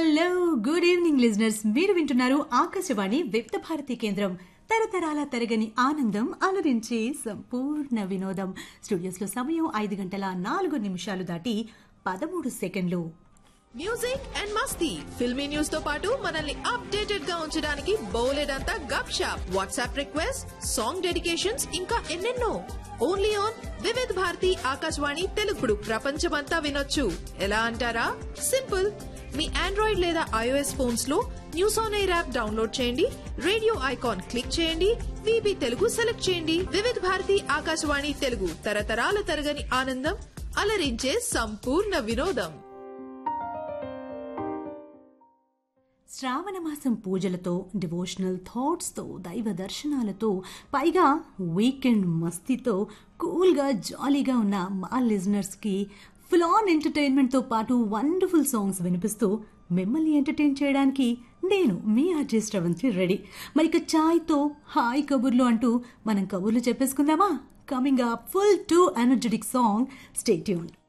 hello good evening listeners మీరు వింటున్నారు ఆకాశవాణి విప్త భారతి కేంద్రం తరతరాల తరగని ఆనందం అలరించే సంపూర్ణ వినోదం స్టూడియోస్ లో సమయం ఐదు గంటల నాలుగు నిమిషాలు దాటి పదమూడు సెకండ్లు మ్యూజిక్ అండ్ మస్తీ ఫిల్మీ న్యూస్ తో పాటు మనల్ని అప్డేటెడ్ గా ఉంచడానికి బౌలెడంతా గప్ షాప్ వాట్సాప్ రిక్వెస్ట్ సాంగ్ డెడికేషన్స్ ఇంకా ఎన్నెన్నో ఓన్లీ ఆన్ వివిధ్ భారతి ఆకాశవాణి తెలుగుడు ప్రపంచమంతా వినొచ్చు ఎలా అంటారా సింపుల్ మీ ఆండ్రాయిడ్ లేదా ఐఓఎస్ ఫోన్స్ లో news on air app download చేయండి రేడియో ఐకాన్ క్లిక్ చేయండి విబి తెలుగు సెలెక్ట్ చేయండి వివిధ్ భారతి ఆకాశవాణి తెలుగు తరతరాల తరగని ఆనందం అలరించే సంపూర్ణ వినోదం శ్రావణ మాసం పూజలతో డివోషనల్ థాట్స్తో దైవ దర్శనాలతో పైగా వీకెండ్ మస్తీతో కూల్గా జాలీగా ఉన్న మా లిజనర్స్కి ఫుల్ ఆన్ ఎంటర్టైన్మెంట్తో పాటు వండర్ఫుల్ సాంగ్స్ వినిపిస్తూ మిమ్మల్ని ఎంటర్టైన్ చేయడానికి నేను మీ ఆర్జే శ్రవంతి రెడీ మరి ఇక ఛాయ్తో హాయ్ కబుర్లు అంటూ మనం కబుర్లు చెప్పేసుకుందామా coming up full to energetic song stay tune